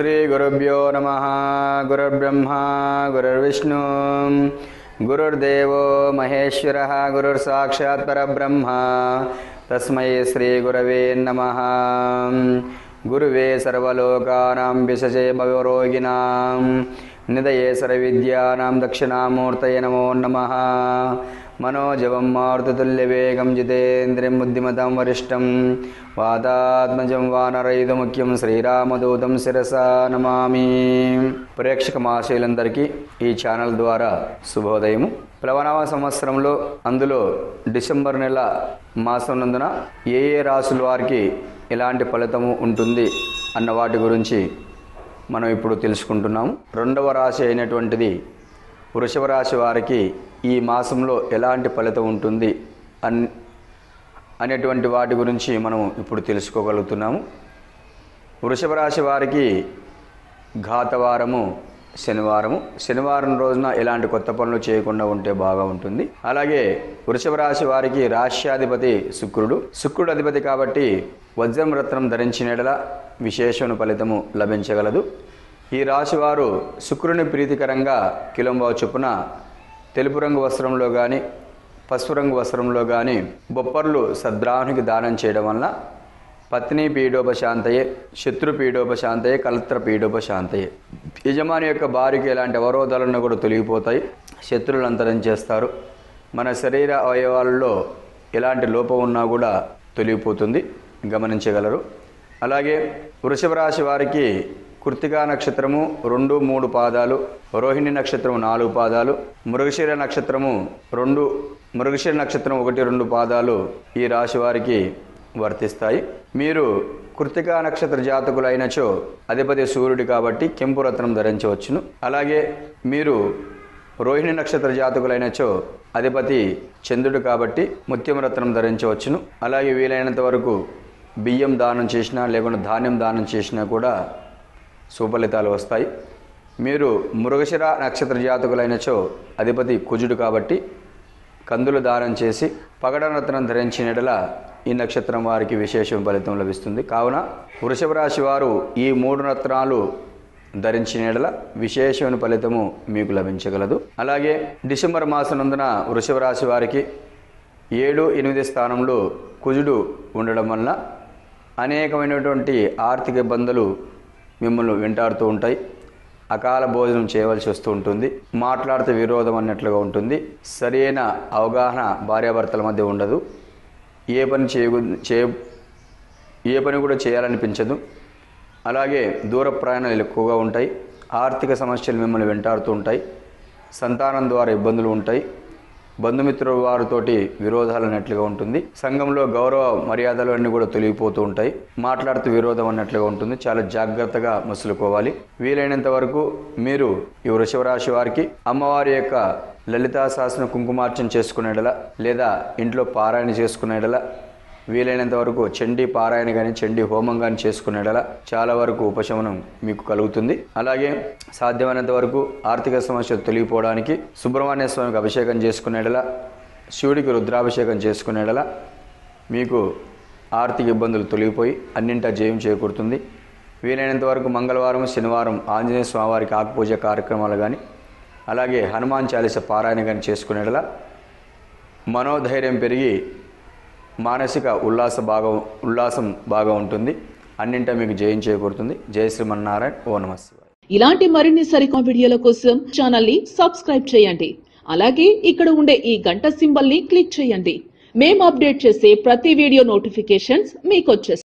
శ్రీగురుభ్యో నమ గురుర్బ్రహ్మ గురుర్విష్ణు గురుర్దేవో మహేశ్వర గురుర్సాక్షాత్ పరబ్రహ్మ తస్మై శ్రీగురవే నమ గురువే సర్వలోకానాం విశజే భవరోగిణాం నిదయే సర్వవిద్యానాం దక్షిణామూర్తయ నమో నమః మనోజవం మారుతుల్యవేగం జితేంద్రియం బుద్ధిమతాం వరిష్టం వాతాత్మజం వానరైదుముఖ్యం శ్రీరామదూతం శిరసా నమామి ప్రేక్షక మహాశయులందరికీ ఈ ఛానల్ ద్వారా శుభోదయము ప్లవనవ సంవత్సరంలో అందులో డిసెంబర్ నెల మాసం నందున ఏ ఏ రాసుల వారికి ఎలాంటి ఫలితము ఉంటుంది అన్న వాటి గురించి మనం ఇప్పుడు తెలుసుకుంటున్నాము రెండవ రాశి అయినటువంటిది వృషభ రాశి వారికి ఈ మాసంలో ఎలాంటి ఫలితం ఉంటుంది అన్ అనేటువంటి వాటి గురించి మనం ఇప్పుడు తెలుసుకోగలుగుతున్నాము వృషభ రాశి వారికి ఘాతవారము శనివారము శనివారం రోజున ఎలాంటి కొత్త పనులు చేయకుండా ఉంటే బాగా ఉంటుంది అలాగే వృషభ రాశి వారికి రాష్ట్రాధిపతి శుక్రుడు శుక్రుడు అధిపతి కాబట్టి వజ్రం రత్నం ధరించిన ఎడల విశేషణ ఫలితము లభించగలదు ఈ రాశివారు శుక్రుని ప్రీతికరంగా కిలంబావు చొప్పున తెలుపు రంగు వస్త్రంలో కానీ పసుపు రంగు వస్త్రంలో కానీ బొప్పర్లు సద్రాహునికి దానం చేయడం వలన పత్ని పీడోపశాంతయే శత్రు పీడోపశాంతయే కలత్ర పీడోపశాంతయే యజమాని యొక్క భార్యకి ఎలాంటి అవరోధాలను కూడా తొలగిపోతాయి శత్రువులు అంతరించేస్తారు మన శరీర అవయవాలలో ఎలాంటి లోపం ఉన్నా కూడా తొలగిపోతుంది గమనించగలరు అలాగే వృషభ రాశి వారికి కృతికా నక్షత్రము రెండు మూడు పాదాలు రోహిణి నక్షత్రము నాలుగు పాదాలు మృగశిర నక్షత్రము రెండు మృగశిర నక్షత్రం ఒకటి రెండు పాదాలు ఈ రాశి వారికి వర్తిస్తాయి మీరు కృతికా నక్షత్ర జాతకులైనచో అధిపతి సూర్యుడు కాబట్టి కెంపు రత్నం ధరించవచ్చును అలాగే మీరు రోహిణి నక్షత్ర జాతకులైనచో అధిపతి చంద్రుడు కాబట్టి ముత్యం రత్నం ధరించవచ్చును అలాగే వీలైనంత వరకు బియ్యం దానం చేసినా లేకుండా ధాన్యం దానం చేసినా కూడా సుఫలితాలు వస్తాయి మీరు మృగశిర నక్షత్ర జాతకులైనచో అధిపతి కుజుడు కాబట్టి కందులు దానం చేసి పగడరత్నం ధరించినడల ఈ నక్షత్రం వారికి విశేష ఫలితం లభిస్తుంది కావున వృషభ రాశి వారు ఈ మూడు రత్నాలు ధరించిన ఎడల విశేషమైన ఫలితము మీకు లభించగలదు అలాగే డిసెంబర్ మాసనందున వృషభ రాశి వారికి ఏడు ఎనిమిది స్థానంలో కుజుడు ఉండడం వలన అనేకమైనటువంటి ఆర్థిక ఇబ్బందులు మిమ్మల్ని వెంటాడుతూ ఉంటాయి అకాల భోజనం చేయవలసి వస్తూ ఉంటుంది మాట్లాడితే విరోధం అన్నట్లుగా ఉంటుంది సరైన అవగాహన భార్యాభర్తల మధ్య ఉండదు ఏ పని చేయగు చే ఏ పని కూడా చేయాలనిపించదు అలాగే దూర ప్రయాణాలు ఎక్కువగా ఉంటాయి ఆర్థిక సమస్యలు మిమ్మల్ని వెంటాడుతూ ఉంటాయి సంతానం ద్వారా ఇబ్బందులు ఉంటాయి బంధుమిత్రుల వారితోటి విరోధాలు అన్నట్లుగా ఉంటుంది సంఘంలో గౌరవ మర్యాదలు అన్నీ కూడా తొలగిపోతూ ఉంటాయి మాట్లాడుతూ విరోధం అన్నట్లుగా ఉంటుంది చాలా జాగ్రత్తగా మసులుకోవాలి వీలైనంత వరకు మీరు ఈ వృషభ రాశి వారికి అమ్మవారి యొక్క లలితా శాసన కుంకుమార్చన చేసుకునేడల లేదా ఇంట్లో పారాయణ చేసుకునేడల వీలైనంత వరకు చండీ పారాయణ కానీ చండీ హోమం కానీ చేసుకునేడల చాలా వరకు ఉపశమనం మీకు కలుగుతుంది అలాగే సాధ్యమైనంత వరకు ఆర్థిక సమస్యలు తొలగిపోవడానికి సుబ్రహ్మణ్య స్వామికి అభిషేకం చేసుకునేడల శివుడికి రుద్రాభిషేకం చేసుకునేడల మీకు ఆర్థిక ఇబ్బందులు తొలగిపోయి అన్నింటా జయం చేకూరుతుంది వీలైనంత వరకు మంగళవారం శనివారం ఆంజనేయ స్వామివారికి ఆకుపూజ కార్యక్రమాలు కానీ అలాగే హనుమాన్ చాలీస పారాయణ కానీ చేసుకునేడల మనోధైర్యం పెరిగి మానసిక ఉల్లాస బాగా ఉల్లాసం బాగా ఉంటుంది అన్నింటా మీకు జయం చేకూరుతుంది జయ శ్రీమన్నారాయణ ఓ నమ శివాయ ఇలాంటి మరిన్ని సరికొత్త వీడియోల కోసం ఛానల్ ని సబ్స్క్రైబ్ చేయండి అలాగే ఇక్కడ ఉండే ఈ గంట సింబల్ ని క్లిక్ చేయండి మేము అప్డేట్ చేసే ప్రతి వీడియో నోటిఫికేషన్స్ మీకు వచ్చేస్తాయి